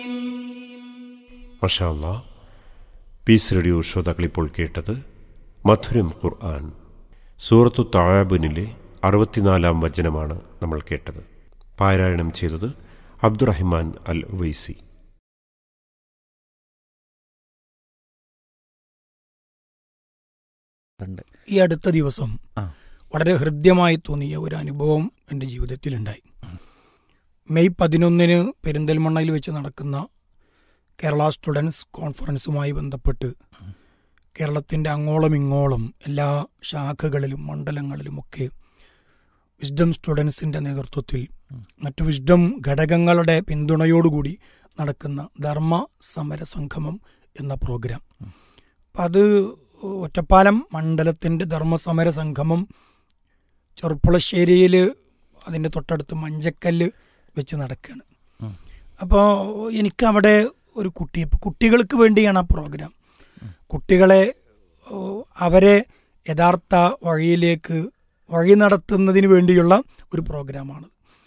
മഷാല്ല piece radio ശ്രോതാക്കൾ ഇപ്പോൾ കേട്ടത് മധുരം ഖുർആൻ സൂറത്തു താബിനിലെ അറുപത്തിനാലാം വചനമാണ് നമ്മൾ കേട്ടത് പാരായണം ചെയ്തത് അബ്ദുറഹിമാൻ അൽ ഉവൈസി ഉണ്ട് ഈ അടുത്ത ദിവസം ആ. വളരെ ഹൃദ്യമായി തോന്നിയ ഒരു അനുഭവം എൻ്റെ ജീവിതത്തിലുണ്ടായി മെയ് പതിനൊന്നിന് പെരിന്തൽമണ്ണയിൽ വെച്ച് നടക്കുന്ന കേരള സ്റ്റുഡൻസ് കോൺഫറൻസുമായി ബന്ധപ്പെട്ട് കേരളത്തിൻ്റെ അങ്ങോളം ഇങ്ങോളം എല്ലാ ശാഖകളിലും മണ്ഡലങ്ങളിലുമൊക്കെ വിസ്ഡം സ്റ്റുഡൻസിൻ്റെ നേതൃത്വത്തിൽ മറ്റു വിസ്ഡം ഘടകങ്ങളുടെ പിന്തുണയോടുകൂടി നടക്കുന്ന ധർമ്മ സമര സംഗമം എന്ന പ്രോഗ്രാം അപ്പം അത് ഒറ്റപ്പാലം മണ്ഡലത്തിൻ്റെ ധർമ്മസമര സംഗമം ചെറുപ്പുളശ്ശേരിയിൽ അതിൻ്റെ തൊട്ടടുത്ത് മഞ്ചക്കല്ല് വെച്ച് നടക്കുകയാണ് ഉം. അപ്പോൾ എനിക്കവിടെ ഒരു കുട്ടി ഇപ്പോൾ കുട്ടികൾക്ക് വേണ്ടിയാണ് ആ പ്രോഗ്രാം കുട്ടികളെ ഓ, അവരെ യഥാർത്ഥ വഴിയിലേക്ക് വഴി നടത്തുന്നതിന് വേണ്ടിയുള്ള ഒരു പ്രോഗ്രാമാണ്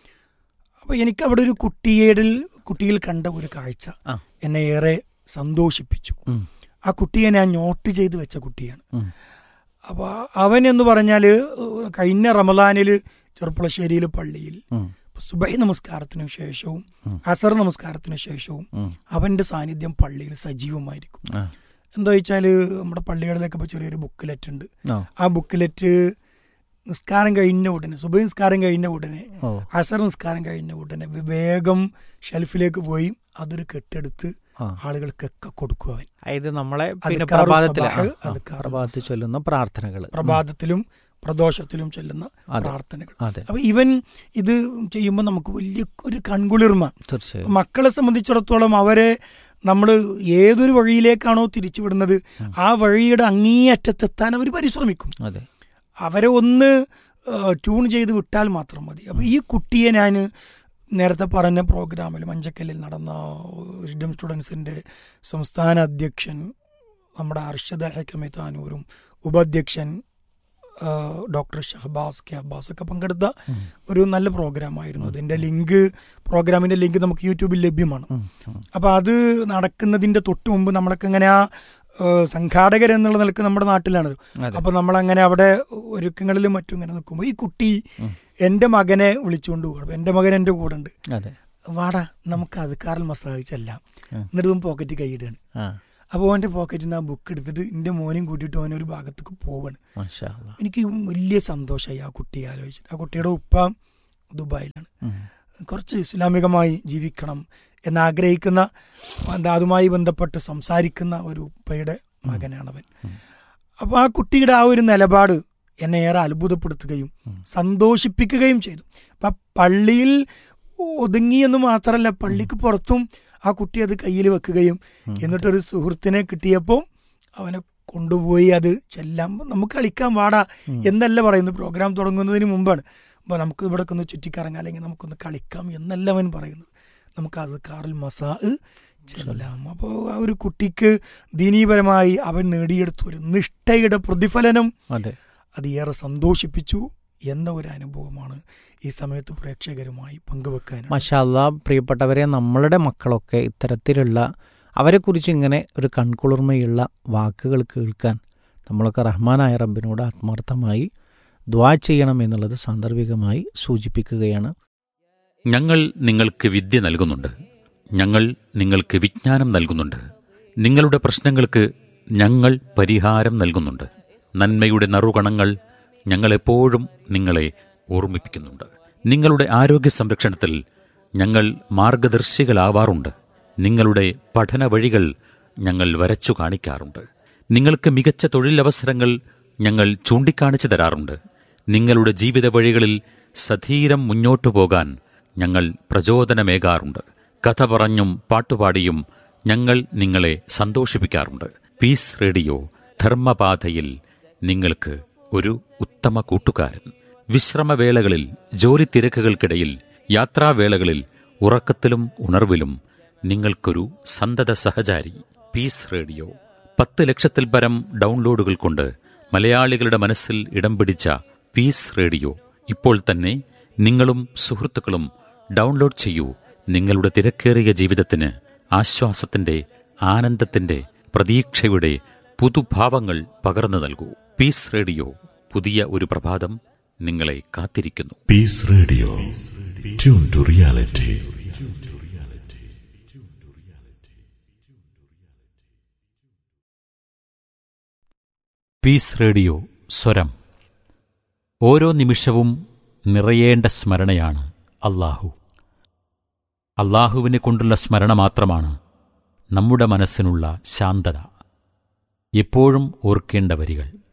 അപ്പോൾ എനിക്കവിടെ ഒരു കുട്ടിയേടിൽ കുട്ടിയിൽ കണ്ട ഒരു കാഴ്ച ആ. എന്നെ ഏറെ സന്തോഷിപ്പിച്ചു ഉം. ആ കുട്ടിയെ ഞാൻ നോട്ട് ചെയ്ത് വെച്ച കുട്ടിയാണ് ഉം. അപ്പോൾ അവൻ എന്ന് പറഞ്ഞാൽ കഴിഞ്ഞ റമദാനിൽ ചെറുപ്പളശ്ശേരിയിൽ പള്ളിയിൽ ഉം. സുബൈ നമസ്കാരത്തിനു ശേഷവും ഉം. അസർ നമസ്കാരത്തിനു ശേഷവും ഉം. അവന്റെ സാന്നിധ്യം പള്ളിയിൽ സജീവമായിരിക്കും ആ. എന്താ വെച്ചാൽ നമ്മുടെ പള്ളികളിലൊക്കെ ഇപ്പോൾ ചെറിയൊരു ബുക്കിലെറ്റ് ഉണ്ട് ആ. ആ ബുക്കിലെറ്റ് നിസ്കാരം കഴിഞ്ഞ ഉടനെ സുബൈ നിസ്കാരം കഴിഞ്ഞ ഉടനെ ഓ അസർ നിസ്കാരം കഴിഞ്ഞ ഉടനെ വേഗം ഷെൽഫിലേക്ക് പോയി അതൊരു കെട്ടെടുത്ത് ആ. ആളുകൾക്കൊക്കെ കൊടുക്കും അവൻ ഇത് നമ്മളെ പിന്നെ അദ്കാറു പ്രഭാതത്തിൽ സബാഹ്, അദ്കാറു പ്രഭാതത്തിൽ മസ. ചൊല്ലുന്ന പ്രാർത്ഥനകൾ പ്രഭാതത്തിലും പ്രദോഷത്തിലും ചെല്ലുന്ന അതെ. പ്രാർത്ഥനകൾ അതെ അപ്പൊ ഇവൻ ഇത് ചെയ്യുമ്പോൾ നമുക്ക് വലിയ ഒരു കൺകുളിർമ തീർച്ചയായും മക്കളെ സംബന്ധിച്ചിടത്തോളം അവരെ നമ്മൾ ഏതൊരു വഴിയിലേക്കാണോ തിരിച്ചുവിടുന്നത് ആ വഴിയുടെ അങ്ങേയറ്റത്തെത്താൻ അവർ പരിശ്രമിക്കും അതെ അവരെ ഒന്ന് ആ, ട്യൂൺ ചെയ്ത് വിട്ടാൽ മാത്രം മതി അപ്പോൾ ഈ കുട്ടിയെ ഞാൻ നേരത്തെ പറഞ്ഞ പ്രോഗ്രാമിൽ മഞ്ചക്കല്ലിൽ നടന്ന വിസ്ഡം സ്റ്റുഡൻസിൻ്റെ സംസ്ഥാന അധ്യക്ഷൻ നമ്മുടെ അർഷദ് ഹക്കമി താനൂരും ഉപാധ്യക്ഷൻ ആ, ഡോക്ടർ ഷഹബാസ് കെ അബ്ബാസ് ഒക്കെ പങ്കെടുത്ത ഉം. ഒരു ഒരു നല്ല പ്രോഗ്രാമായിരുന്നു അതിൻ്റെ ലിങ്ക് പ്രോഗ്രാമിൻ്റെ ലിങ്ക് നമുക്ക് യൂട്യൂബിൽ ലഭ്യമാണ് ഉം. ഉം. അപ്പോൾ അത് നടക്കുന്നതിൻ്റെ തൊട്ട് മുമ്പ് നമ്മളൊക്കെ ഇങ്ങനെ ആ ഏഹ്, സംഘാടകർ എന്നുള്ള നിലക്ക് നമ്മുടെ നാട്ടിലാണ് അതെ അപ്പോൾ നമ്മളങ്ങനെ അവിടെ ഒരുക്കങ്ങളിലും മറ്റും ഇങ്ങനെ നിൽക്കുമ്പോൾ ഈ കുട്ടി ഉം. എൻ്റെ മകനെ വിളിച്ചുകൊണ്ട് പോകും എൻ്റെ മകൻ എൻ്റെ കൂടെ ഉണ്ട് അതെ വാടാ നമുക്ക് അത് കാറിൽ മസാജ് ചെല്ലാം ഉം. എന്നിട്ട് ഇവൻ പോക്കറ്റ് കൈയിടുകയാണ് ആ അപ്പോൾ അവൻ്റെ പോക്കറ്റിൽ നിന്ന് ആ ബുക്ക് എടുത്തിട്ട് എൻ്റെ മോനെയും കൂട്ടിയിട്ട് അവൻ ഒരു ഭാഗത്തേക്ക് പോവാണ് മാഷാ അല്ലാ. എനിക്ക് വലിയ സന്തോഷമായി ആ കുട്ടിയെ ആലോചിച്ചിട്ട് ആ കുട്ടിയുടെ ഉപ്പ ദുബായിലാണ് ഉം. കുറച്ച് ഇസ്ലാമികമായി ജീവിക്കണം എന്നാഗ്രഹിക്കുന്ന എന്താ അതുമായി ബന്ധപ്പെട്ട് സംസാരിക്കുന്ന ഒരു ഉപ്പയുടെ മകനാണവൻ ഉം. അപ്പോൾ ആ കുട്ടിയുടെ ആ ഒരു നിലപാട് എന്നെ ഏറെ അത്ഭുതപ്പെടുത്തുകയും ഉം. സന്തോഷിപ്പിക്കുകയും ചെയ്തു അപ്പം പള്ളിയിൽ ഒതുങ്ങി എന്ന് മാത്രമല്ല പള്ളിക്ക് പുറത്തും ആ കുട്ടി അത് കയ്യിൽ വെക്കുകയും ഉം. എന്നിട്ടൊരു സുഹൃത്തിനെ കിട്ടിയപ്പോൾ അവനെ കൊണ്ടുപോയി അത് ചെല്ലാം നമുക്ക് കളിക്കാൻ വാടാ ഉം. എന്നല്ല പറയുന്നത് പ്രോഗ്രാം തുടങ്ങുന്നതിന് മുമ്പാണ് അപ്പോൾ നമുക്ക് ഇവിടെ ഒന്ന് ചുറ്റിക്കറങ്ങാം അല്ലെങ്കിൽ നമുക്കൊന്ന് കളിക്കാം എന്നല്ല അവൻ പറയുന്നത് നമുക്ക് അത് കാറിൽ മസാ ചെല്ലാം അപ്പോൾ ആ ഒരു കുട്ടിക്ക് ദീനീപരമായി അവൻ നേടിയെടുത്ത ഒരു നിഷ്ഠയുടെ പ്രതിഫലനം അതെ അത് ഏറെ സന്തോഷിപ്പിച്ചു എന്ന ഒരു അനുഭവമാണ് ഈ സമയത്ത് പ്രേക്ഷകരുമായി പങ്കുവെക്കാൻ മഷാല്ല പ്രിയപ്പെട്ടവരെ നമ്മളുടെ മക്കളൊക്കെ ഇത്തരത്തിലുള്ള അവരെക്കുറിച്ച് ഇങ്ങനെ ഒരു കൺകുളിർമയുള്ള വാക്കുകൾ കേൾക്കാൻ നമ്മളൊക്കെ റഹ്മാനായ റബ്ബിനോട് ആത്മാർത്ഥമായി ദ്വാ ചെയ്യണം എന്നുള്ളത് സാന്ദർഭികമായി സൂചിപ്പിക്കുകയാണ് ഞങ്ങൾ നിങ്ങൾക്ക് വിദ്യ നൽകുന്നുണ്ട് ഞങ്ങൾ നിങ്ങൾക്ക് വിജ്ഞാനം നൽകുന്നുണ്ട് നിങ്ങളുടെ പ്രശ്നങ്ങൾക്ക് ഞങ്ങൾ പരിഹാരം നൽകുന്നുണ്ട് നന്മയുടെ നറുകണങ്ങൾ ഞങ്ങളെപ്പോഴും നിങ്ങളെ ഓർമ്മിപ്പിക്കുന്നുണ്ട് നിങ്ങളുടെ ആരോഗ്യ സംരക്ഷണത്തിൽ ഞങ്ങൾ മാർഗദർശികളാവാറുണ്ട് നിങ്ങളുടെ പഠന വഴികൾ ഞങ്ങൾ വരച്ചു കാണിക്കാറുണ്ട് നിങ്ങൾക്ക് മികച്ച തൊഴിലവസരങ്ങൾ ഞങ്ങൾ ചൂണ്ടിക്കാണിച്ചു തരാറുണ്ട് നിങ്ങളുടെ ജീവിത വഴികളിൽ സധീരം മുന്നോട്ടു പോകാൻ ഞങ്ങൾ പ്രചോദനമേകാറുണ്ട് കഥ പറഞ്ഞും പാട്ടുപാടിയും ഞങ്ങൾ നിങ്ങളെ സന്തോഷിപ്പിക്കാറുണ്ട് പീസ് റേഡിയോ ധർമ്മപാതയിൽ നിങ്ങൾക്ക് ഒരു ഉത്തമ കൂട്ടുകാരൻ വിശ്രമവേളകളിൽ ജോലി തിരക്കുകൾക്കിടയിൽ യാത്രാവേളകളിൽ ഉറക്കത്തിലും ഉണർവിലും നിങ്ങൾക്കൊരു സന്തത സഹചാരി പീസ് റേഡിയോ പത്ത് ലക്ഷത്തിൽ പരം ഡൗൺലോഡുകൾ കൊണ്ട് മലയാളികളുടെ മനസ്സിൽ ഇടം പിടിച്ച പീസ് റേഡിയോ ഇപ്പോൾ തന്നെ നിങ്ങളും സുഹൃത്തുക്കളും ഡൗൺലോഡ് ചെയ്യൂ നിങ്ങളുടെ തിരക്കേറിയ ജീവിതത്തിന് ആശ്വാസത്തിന്റെ ആനന്ദത്തിന്റെ പ്രതീക്ഷയുടെ പുതുഭാവങ്ങൾ പകർന്നു നൽകൂ പീസ് റേഡിയോ പുതിയ ഒരു പ്രഭാതം നിങ്ങളെ കാത്തിരിക്കുന്നു Peace Radio. Tune to reality. Peace radio സ്വരം ഓരോ നിമിഷവും നിറയേണ്ട സ്മരണയാണ് അള്ളാഹു അള്ളാഹുവിനെ കൊണ്ടുള്ള സ്മരണ മാത്രമാണ് നമ്മുടെ മനസ്സിനുള്ള ശാന്തത എപ്പോഴും ഓർക്കേണ്ട വരികൾ